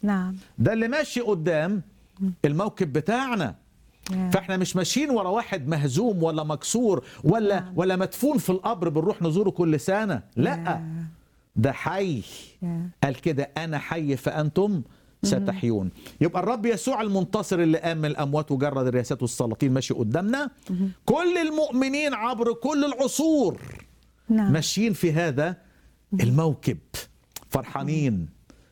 نعم ده اللي ماشي قدام الموكب بتاعنا يا. فاحنا مش ماشيين ورا واحد مهزوم ولا مكسور ولا نعم. ولا مدفون في القبر بنروح نزوره كل سنه لا يا. ده حي يا. قال كده انا حي فانتم ستحيون يبقى الرب يسوع المنتصر اللي قام من الاموات وجرد الرياسات والسلاطين ماشي قدامنا كل المؤمنين عبر كل العصور نعم ماشيين في هذا الموكب فرحانين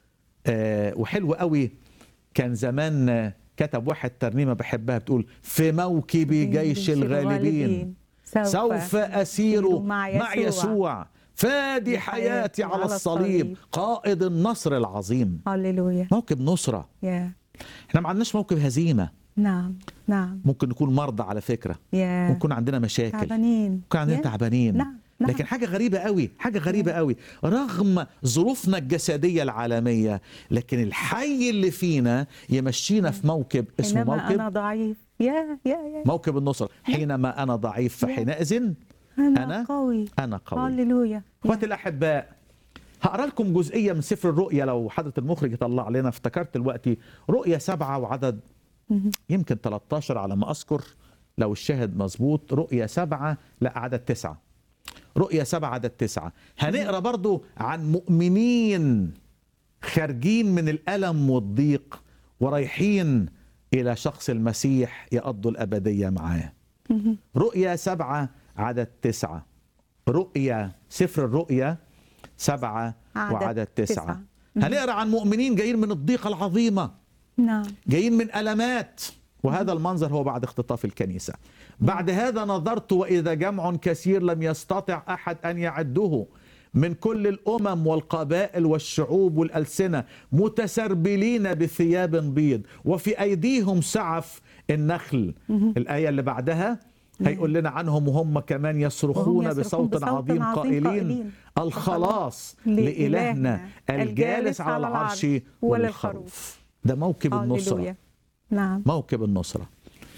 آه وحلو قوي كان زمان آه، كتب واحد ترنيمه بحبها بتقول في موكب جيش الغالبين سوف أسير مع يسوع فادي حياتي على الصليب قائد النصر العظيم هللويا موكب نصرة يا احنا ما عندناش موكب هزيمة نعم نعم ممكن نكون مرضى على فكرة يا ممكن يكون عندنا مشاكل تعبانين ممكن عندنا يا. تعبانين نعم نعم لكن حاجة غريبة قوي حاجة غريبة قوي رغم ظروفنا الجسدية العالمية لكن الحي اللي فينا يمشينا في موكب اسمه انما موكب انا ضعيف يا يا يا موكب النصرة حينما أنا ضعيف فحينئذ انا, أنا قوي أنا قوي هللويا اخواتي الاحباء هقرا لكم جزئيه من سفر الرؤيا لو حضره المخرج يطلع لنا افتكرت دلوقتي رؤيا سبعه وعدد مهم. يمكن 13 على ما اذكر لو الشاهد مظبوط رؤيا سبعه لا عدد تسعه رؤيا سبعه عدد تسعه هنقرا برضو عن مؤمنين خارجين من الالم والضيق ورايحين الى شخص المسيح يقضوا الابديه معاه مهم. رؤيا سبعة عدد تسعة رؤيا سفر الرؤيا سبعة عدد وعدد تسعة تسعة. هنقرا عن مؤمنين جايين من الضيقة العظيمة نعم جايين من ألمات وهذا المنظر هو بعد اختطاف الكنيسة بعد هذا نظرت وإذا جمع كثير لم يستطع أحد أن يعده من كل الأمم والقبائل والشعوب والألسنة متسربلين بثياب بيض وفي أيديهم سعف النخل الآية اللي بعدها هيقول لنا عنهم وهم كمان يصرخون وهم يصرخون بصوت بصوت عظيم عظيم قائلين قائلين الخلاص لإلهنا لإلهنا الجالس على العرش وللخروف ده موكب النصرة هللويا نعم موكب النصرة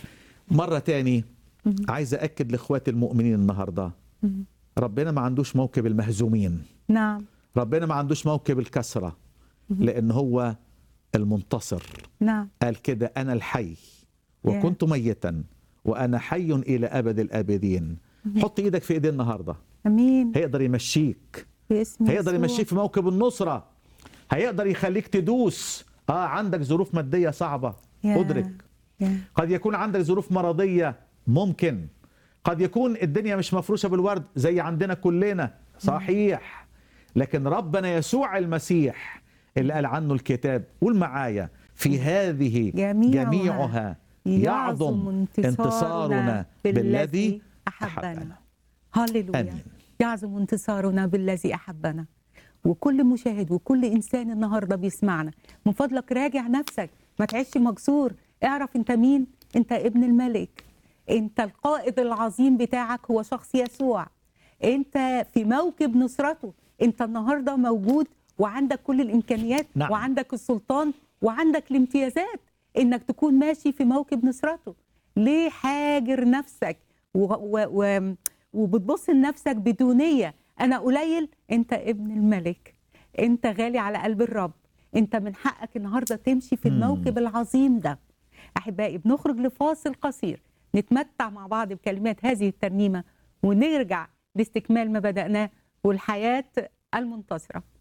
مرة تاني عايز أكد لإخواتي المؤمنين النهاردة مهم. ربنا ما عندوش موكب المهزومين نعم ربنا ما عندوش موكب الكسرة لأن هو المنتصر نعم قال كده أنا الحي وكنت ميتا وأنا حي إلى أبد الآبدين حط إيدك في إيدي النهاردة امين هيقدر يمشيك باسم هيقدر يسوع. يمشيك في موكب النصرة هيقدر يخليك تدوس اه عندك ظروف مادية صعبة يا. ادرك يا. قد يكون عندك ظروف مرضية ممكن قد يكون الدنيا مش مفروشة بالورد زي عندنا كلنا صحيح لكن ربنا يسوع المسيح اللي قال عنه الكتاب قول معايا في هذه جميعها جميعها يعظم انتصارنا بالذي أحبنا هللويا آمين. يعظم انتصارنا بالذي احبنا وكل مشاهد وكل انسان النهارده بيسمعنا من فضلك راجع نفسك ما تعيش مكسور اعرف انت مين انت ابن الملك انت القائد العظيم بتاعك هو شخص يسوع انت في موكب نصرته انت النهارده موجود وعندك كل الامكانيات نعم. وعندك السلطان وعندك الامتيازات انك تكون ماشي في موكب نصرته ليه حاجر نفسك و و و وبتبص لنفسك بدونيه انا قليل انت ابن الملك انت غالي على قلب الرب انت من حقك النهارده تمشي في مم. الموكب العظيم ده احبائي بنخرج لفاصل قصير نتمتع مع بعض بكلمات هذه الترنيمه ونرجع لاستكمال ما بدأناه والحياه المنتصره